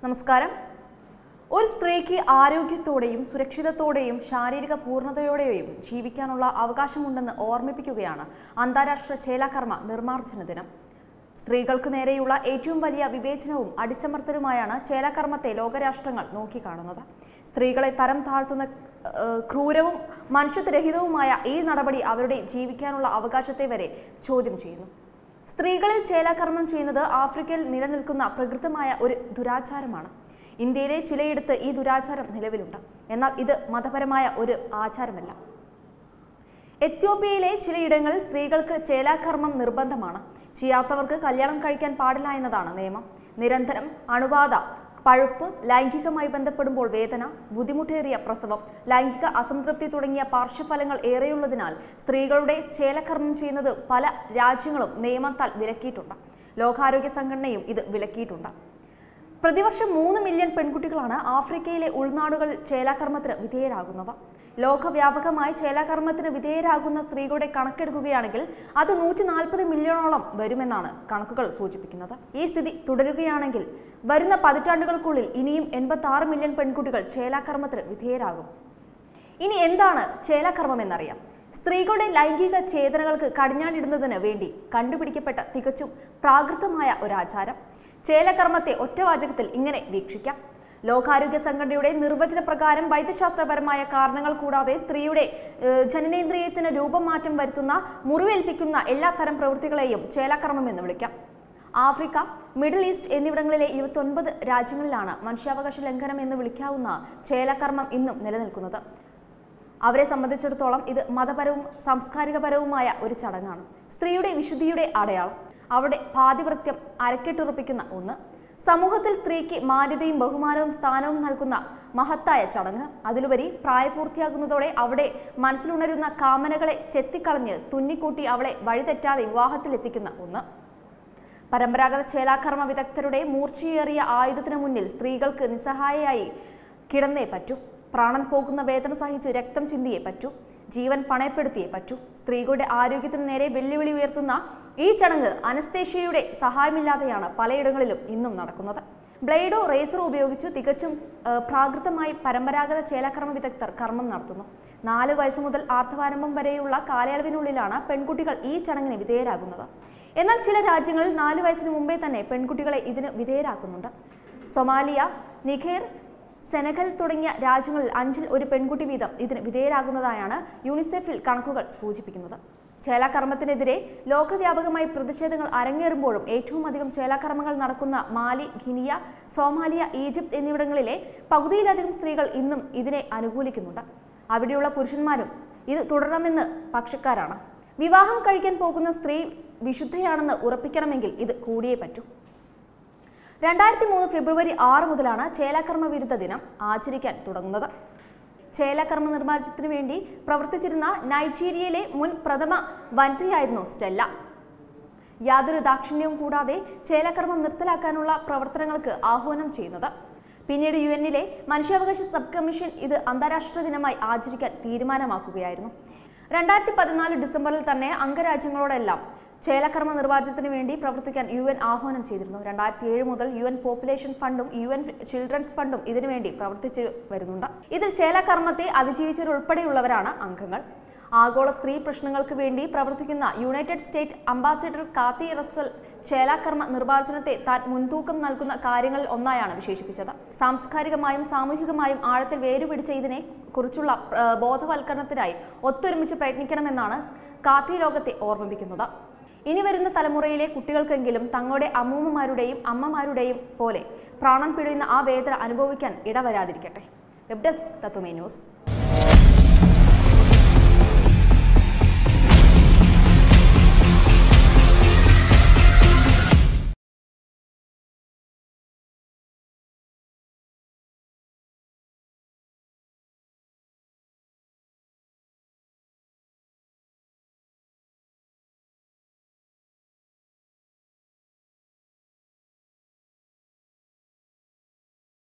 നമസ്കാരം ഒരു സ്ത്രീക്ക് ആരോഗ്യത്തോടെയും സുരക്ഷിതത്തോടെയും ശാരീരിക പൂർണ്ണതയോടെയും ജീവിക്കാനുള്ള അവകാശമുണ്ടെന്ന് ഓർമ്മിപ്പിക്കുകയാണ് അന്താരാഷ്ട്ര ചേലാകർമ്മ നിർമ്മാർജ്ജന ദിനം സ്ത്രീകൾക്ക് നേരെയുള്ള ഏറ്റവും വലിയ വിവേചനവും അടിച്ചമർത്തലുമായാണ് ചേലാകർമ്മത്തെ ലോകരാഷ്ട്രങ്ങൾ നോക്കിക്കാണുന്നത് സ്ത്രീകളെ തരം താഴ്ത്തുന്ന ഏഹ്, ക്രൂരവും മനുഷ്യത്വരഹിതവുമായ ഈ നടപടി അവരുടെ ജീവിക്കാനുള്ള അവകാശത്തെ വരെ ചോദ്യം ചെയ്യുന്നു സ്ത്രീകളിൽ ചേലാകർമ്മം ചെയ്യുന്നത് ആഫ്രിക്കയിൽ നിലനിൽക്കുന്ന പ്രകൃതമായ ഒരു ദുരാചാരമാണ് ഇന്ത്യയിലെ ചിലയിടത്ത് ഈ ദുരാചാരം നിലവിലുണ്ട് എന്നാൽ ഇത് മതപരമായ ഒരു ആചാരമല്ല എത്യോപ്യയിലെ ചിലയിടങ്ങളിൽ സ്ത്രീകൾക്ക് ചേലാകർമ്മം നിർബന്ധമാണ് ചെയ്യാത്തവർക്ക് കല്യാണം കഴിക്കാൻ പാടില്ല എന്നതാണ് നിയമം നിരന്തരം അണുബാധ പഴുപ്പ് ലൈംഗികമായി ബന്ധപ്പെടുമ്പോൾ വേദന ബുദ്ധിമുട്ടേറിയ പ്രസവം ലൈംഗിക അസംതൃപ്തി തുടങ്ങിയ പാർശ്വഫലങ്ങൾ ഏറെയുള്ളതിനാൽ സ്ത്രീകളുടെ ചേലകർമ്മം ചെയ്യുന്നത് പല രാജ്യങ്ങളും നിയമത്താൽ വിലക്കിയിട്ടുണ്ട് ലോകാരോഗ്യ സംഘടനയും ഇത് വിലക്കിയിട്ടുണ്ട് പ്രതിവർഷം മൂന്ന് മില്യൺ പെൺകുട്ടികളാണ് ആഫ്രിക്കയിലെ ഉൾനാടുകളിൽ ചേലാകർമ്മത്തിന് വിധേയരാകുന്നത് ലോകവ്യാപകമായി ചേലാകർമ്മത്തിന് വിധേയരാകുന്ന സ്ത്രീകളുടെ കണക്കെടുക്കുകയാണെങ്കിൽ അത് നൂറ്റി നാൽപ്പത് മില്യണോളം വരുമെന്നാണ് കണക്കുകൾ സൂചിപ്പിക്കുന്നത് ഈ സ്ഥിതി തുടരുകയാണെങ്കിൽ വരുന്ന പതിറ്റാണ്ടുകൾക്കുള്ളിൽ ഇനിയും എൺപത്തി ആറ് മില്യൺ പെൺകുട്ടികൾ ചേലാകർമ്മത്തിന് വിധേയരാകും ഇനി എന്താണ് ചേലാകർമ്മം എന്നറിയാം സ്ത്രീകളുടെ ലൈംഗിക ചേതനകൾക്ക് കടിഞ്ഞാണിടുന്നതിന് വേണ്ടി കണ്ടുപിടിക്കപ്പെട്ട തികച്ചും പ്രാകൃതമായ ഒരു ആചാരം ചേലകർമ്മത്തെ ഒറ്റവാചകത്തിൽ ഇങ്ങനെ വീക്ഷിക്കാം ലോകാരോഗ്യ സംഘടനയുടെ നിർവചന പ്രകാരം വൈദ്യശാസ്ത്രപരമായ കാരണങ്ങൾ കൂടാതെ സ്ത്രീയുടെ ഏഹ്, ജനനേന്ദ്രിയത്തിന് രൂപം മാറ്റം വരുത്തുന്ന മുറിവേൽപ്പിക്കുന്ന എല്ലാ തരം പ്രവൃത്തികളെയും ചേലാകർമ്മം എന്ന് വിളിക്കാം ആഫ്രിക്ക മിഡിൽ ഈസ്റ്റ് എന്നിവിടങ്ങളിലെ ഇരുപത്തൊൻപത് രാജ്യങ്ങളിലാണ് മനുഷ്യാവകാശ ലംഘനം എന്ന് വിളിക്കാവുന്ന ചേലകർമ്മം ഇന്നും നിലനിൽക്കുന്നത് അവരെ സംബന്ധിച്ചിടത്തോളം ഇത് മതപരവും സാംസ്കാരികപരവുമായ ഒരു ചടങ്ങാണ് സ്ത്രീയുടെ വിശുദ്ധിയുടെ അടയാളം അവരുടെ പാതിവൃത്യം അരക്കെട്ടുറപ്പിക്കുന്ന ഒന്ന് സമൂഹത്തിൽ സ്ത്രീക്ക് മാന്യതയും ബഹുമാനവും സ്ഥാനവും നൽകുന്ന മഹത്തായ ചടങ്ങ് അതിലുപരി പ്രായപൂർത്തിയാകുന്നതോടെ അവിടെ മനസ്സിലുണരുന്ന കാമനകളെ ചെത്തിക്കളഞ്ഞ് തുന്നിക്കൂട്ടി അവളെ വഴിതെറ്റാതെ വിവാഹത്തിലെത്തിക്കുന്ന ഒന്ന് പരമ്പരാഗത ചേലാകർമ്മ വിദഗ്ധരുടെ മൂർച്ചയേറിയ ആയുധത്തിന് മുന്നിൽ സ്ത്രീകൾക്ക് നിസ്സഹായയായി കിടന്നേ പറ്റൂ പ്രാണൻ പോകുന്ന വേദന സഹിച്ച് രക്തം ചിന്തിയേ പറ്റൂ ജീവൻ പണയപ്പെടുത്തിയേ പറ്റൂ സ്ത്രീകളുടെ ആരോഗ്യത്തിന് നേരെ വെല്ലുവിളി ഉയർത്തുന്ന ഈ ചടങ്ങ് അനസ്തേഷ്യയുടെ സഹായമില്ലാതെയാണ് പലയിടങ്ങളിലും ഇന്നും നടക്കുന്നത് ബ്ലേഡോ റേസറോ ഉപയോഗിച്ച് തികച്ചും ആ, പ്രാകൃതമായി പരമ്പരാഗത ചേലാകർമ്മ വിദഗ്ധർ കർമ്മം നടത്തുന്നു നാല് വയസ്സ് മുതൽ ആർത്തവാരംഭം വരെയുള്ള കാലയളവിനുള്ളിലാണ് പെൺകുട്ടികൾ ഈ ചടങ്ങിന് വിധേയരാകുന്നത് എന്നാൽ ചില രാജ്യങ്ങളിൽ നാല് വയസ്സിന് മുമ്പേ തന്നെ പെൺകുട്ടികളെ ഇതിന് വിധേയരാക്കുന്നുണ്ട് സൊമാലിയ നിഖേർ സെനഗൽ തുടങ്ങിയ രാജ്യങ്ങളിൽ അഞ്ചിൽ ഒരു പെൺകുട്ടി വീതം ഇതിന് വിധേയരാകുന്നതായാണ് യൂണിസെഫിൽ കണക്കുകൾ സൂചിപ്പിക്കുന്നത് ചേലാകർമ്മത്തിനെതിരെ ലോകവ്യാപകമായി പ്രതിഷേധങ്ങൾ അരങ്ങേറുമ്പോഴും ഏറ്റവും അധികം ചേലാകർമ്മങ്ങൾ നടക്കുന്ന മാലി ഗിനിയ സോമാലിയ ഈജിപ്ത് എന്നിവിടങ്ങളിലെ പകുതിയിലധികം സ്ത്രീകൾ ഇന്നും ഇതിനെ അനുകൂലിക്കുന്നുണ്ട് അവിടെയുള്ള പുരുഷന്മാരും ഇത് തുടരണമെന്ന് പക്ഷക്കാരാണ് വിവാഹം കഴിക്കാൻ പോകുന്ന സ്ത്രീ വിശുദ്ധയാണെന്ന് ഉറപ്പിക്കണമെങ്കിൽ ഇത് കൂടിയേ പറ്റൂ രണ്ടായിരത്തി മൂന്ന് ഫെബ്രുവരി ആറ് മുതലാണ് ചേലാകർമ്മ വിരുദ്ധ ദിനം ആചരിക്കാൻ തുടങ്ങുന്നത് ചേലാകർമ്മ നിർമ്മാർജ്ജനത്തിന് വേണ്ടി പ്രവർത്തിച്ചിരുന്ന നൈജീരിയയിലെ മുൻ പ്രഥമ വനിതയായിരുന്നു സ്റ്റെല്ല യാതൊരു ദാക്ഷിണ്യവും കൂടാതെ ചേലകർമ്മം നിർത്തലാക്കാനുള്ള പ്രവർത്തനങ്ങൾക്ക് ആഹ്വാനം ചെയ്യുന്നത് പിന്നീട് യു എന്നിലെ മനുഷ്യാവകാശ സബ് കമ്മീഷൻ ഇത് അന്താരാഷ്ട്ര ദിനമായി ആചരിക്കാൻ തീരുമാനമാക്കുകയായിരുന്നു രണ്ടായിരത്തി പതിനാല് ഡിസംബറിൽ തന്നെ അംഗരാജ്യങ്ങളോടെല്ലാം ചേലകർമ്മ നിർമ്മാർജ്ജനത്തിന് വേണ്ടി പ്രവർത്തിക്കാൻ യു എൻ ആഹ്വാനം ചെയ്തിരുന്നു രണ്ടായിരത്തി ഏഴ് മുതൽ യു എൻ പോപ്പുലേഷൻ ഫണ്ടും യു എൻ ചിൽഡ്രൻസ് ഫണ്ടും ഇതിനുവേണ്ടി പ്രവർത്തിച്ചു വരുന്നുണ്ട് ഇതിൽ ചേലകർമ്മത്തെ അതിജീവിച്ചവരുൾപ്പെടെയുള്ളവരാണ് അംഗങ്ങൾ ആഗോള സ്ത്രീ പ്രശ്നങ്ങൾക്ക് വേണ്ടി പ്രവർത്തിക്കുന്ന United State ambassador Cathy Russell ചേലാകർമ്മ നിർമ്മാർജ്ജനത്തെ താൻ മുൻതൂക്കം നൽകുന്ന കാര്യങ്ങളിൽ ഒന്നായാണ് വിശേഷിപ്പിച്ചത് സാംസ്കാരികമായും സാമൂഹികമായും ആഴത്തിൽ വേരുപിടിച്ച ഇതിനെ കുറിച്ചുള്ള ആ, ബോധവൽക്കരണത്തിനായി ഒത്തൊരുമിച്ച് പ്രയത്നിക്കണമെന്നാണ് കാത്തി ലോകത്തെ ഓർമ്മിപ്പിക്കുന്നത് ഇനി വരുന്ന തലമുറയിലെ കുട്ടികൾക്കെങ്കിലും തങ്ങളുടെ അമ്മൂമ്മമാരുടെയും അമ്മമാരുടെയും പോലെ പ്രാണൻ പിടിയുന്ന ആ വേദന അനുഭവിക്കാൻ ഇടവരാതിരിക്കട്ടെ വെബ് ഡെസ്ക് തത്വമേ ന്യൂസ്